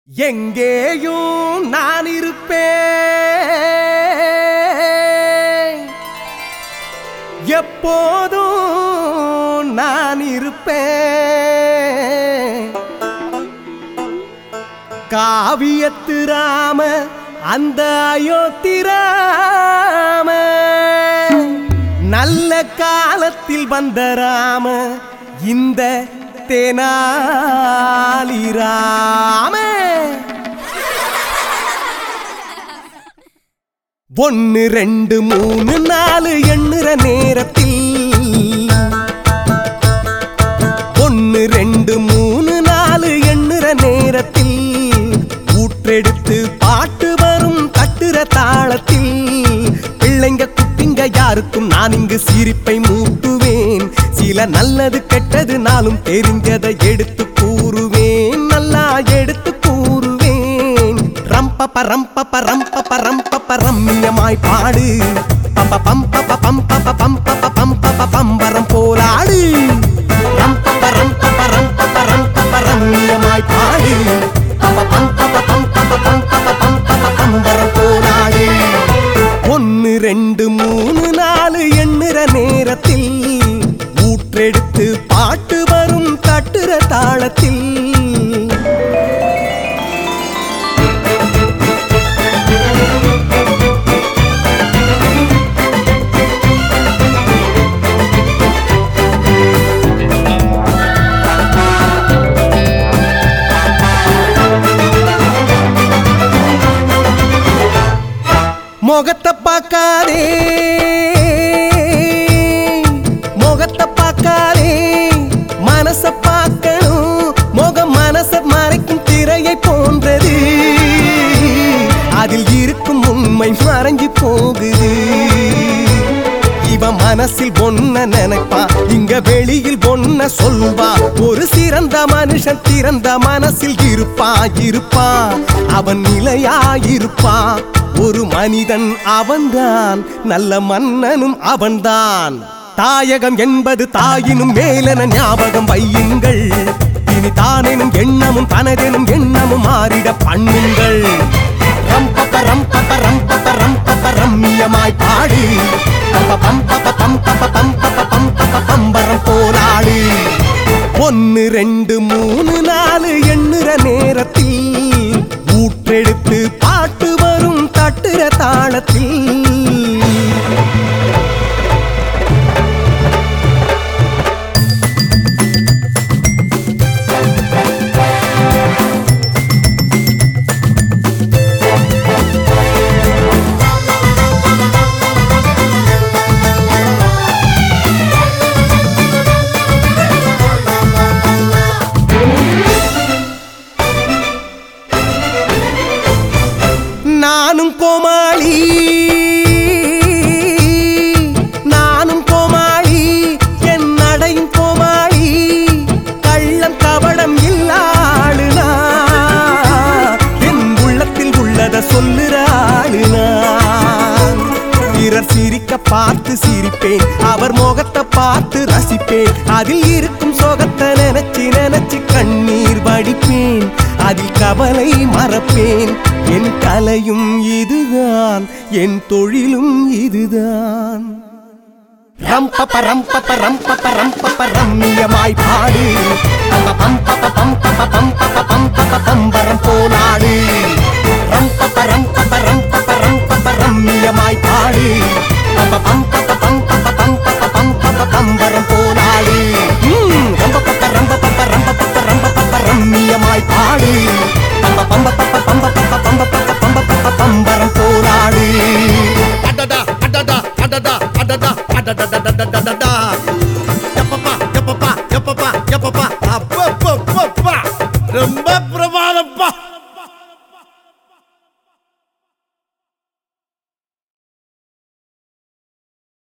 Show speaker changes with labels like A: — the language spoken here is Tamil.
A: எங்கேயும் நான் இருப்பேன் எப்போதும் நான் இருப்பேன் காவியத்து ராம அந்த அயோத்தி ராம நல்ல காலத்தில் வந்த ராம இந்த தெனாலி ராம ஒன்னு ரெண்டு மூணு நாலு எண்ணுற நேரத்தில் ஒன்னு ரெண்டு மூணு நாலு எண்ணுற நேரத்தில் ஊற்றெடுத்து பாட்டு வரும் தட்டுற தாளத்தில் பிள்ளைங்க குட்டிங்க யாருக்கும் நான் இங்கு சிரிப்பை மூட்டுவேன் சில நல்லது கெட்டது நாளும் தெரிஞ்சதை எடுத்து கூறுவேன் நல்லா எடுத்து கூறுவேன் ரம்பப்ப ரம்பப்ப ரம்பப்ப ரம்பப்ப ரம்மியமாய் பாடு பம்ப பம்பப்ப பம்பப்ப பம்பப்ப பம்பப்ப பம்பரம் போலாடு ரம்பப்ப ரம்பப்ப ரம்பப்ப ரம்பப்ப ரம்மியமாய் பாடு பம்ப பம்பப்ப பம்பப்ப பம்பப்ப பம்பப்ப பம்பரம் போலாடு ஒன்னு ரெண்டு மூணு நாலு எண்ணுற நேரத்தில் ஊற்றெடுத்து பாட்டு வரும் தட்டுற தாளத்தில் முகத்தை பார்க்காதே முகத்தை பார்க்காதே மனச பார்க்கணும் முகம் மனச மறைக்கும் திரையை போன்றது அதில் இருக்கும் உண்மை மறைஞ்சு போகுது இவன் மனசில் ஒன்ன நினைப்பா இங்க வெளியில் ஒன்ன சொல்வா ஒரு சிறந்த மனுஷன் திறந்த மனசில் இருப்பா இருப்பா அவன் நிலையாயிருப்பா ஒரு மனிதன் அவன்தான் நல்ல மன்னனும் அவன்தான் தாயகம் என்பது தாயினும் மேலென ஞாபகம் வையுங்கள் இனி தானெனும் எண்ணமும் தனதெனும் எண்ணமும் மாறிட பண்ணுங்கள் ரம்பப்ப ரம்பப்ப ரம்பப்ப ரம்பப்ப ரம்மியமாய் பாடு பம்ப பம்பப்ப பம்பப்ப பம்பப்ப பம்பப்ப பம்பரம் போராடு ஒன்னு ரெண்டு மூணு நாலு எண்ணுற நேரத்தில் ஊற்றெடுத்து பாட்டு வரும் தட்டுற தாளத்தில் நானும் கோமாளி நானும் கோமாளி என் நடையும் கோமாளி கள்ளம் கவடம் இல்லாளுனா என் உள்ளத்தில் உள்ளத சொல்லுற ஆளுனா பிறர் சிரிக்க பார்த்து சிரிப்பேன் அவர் முகத்தை பார்த்து ரசிப்பேன் அதில் இருக்கும் சோகத்தை நினைச்சு நினைச்சு கண்ணீர் வடிப்பேன் அதில் கவலை மறப்பேன் என் கலையும் இதுதான் என் தொழிலும் இதுதான் ரம்பப்ப ரம்பப்ப ரம்பப்ப ரம்பப்ப ரம்மியமாய் பாடு பம்ப பம்பப்ப பம்பப்ப பம்பப்ப பம்பப்ப பம்பரம் போனாடு ரம்பப்ப ரம்பப்ப ரம்பப்ப ரம்பப்ப ரம்மியமாய் பாடு பம்ப பம்பப்ப பம்பப்ப பம்பப்ப பம்பப்ப பம்பரம் போனாடு ம், ரம்பப்பப்ப ரம்பப்பப்ப ரம்பப்பப்ப ரம்பப்பப்ப ரம்மியமாய் பாடு பம்ப பம்பப்பப்ப பம்பப்பப்ப பம்பப்பப்ப பம்பப்பப்ப பம்பரம் போனாடு
B: அடடா அடடா அடடா அடடா அடடடடடடடடா எப்பப்பா எப்பப்பா எப்பப்பா எப்பப்பா அப்பப்பப்பப்பா ரொம்ப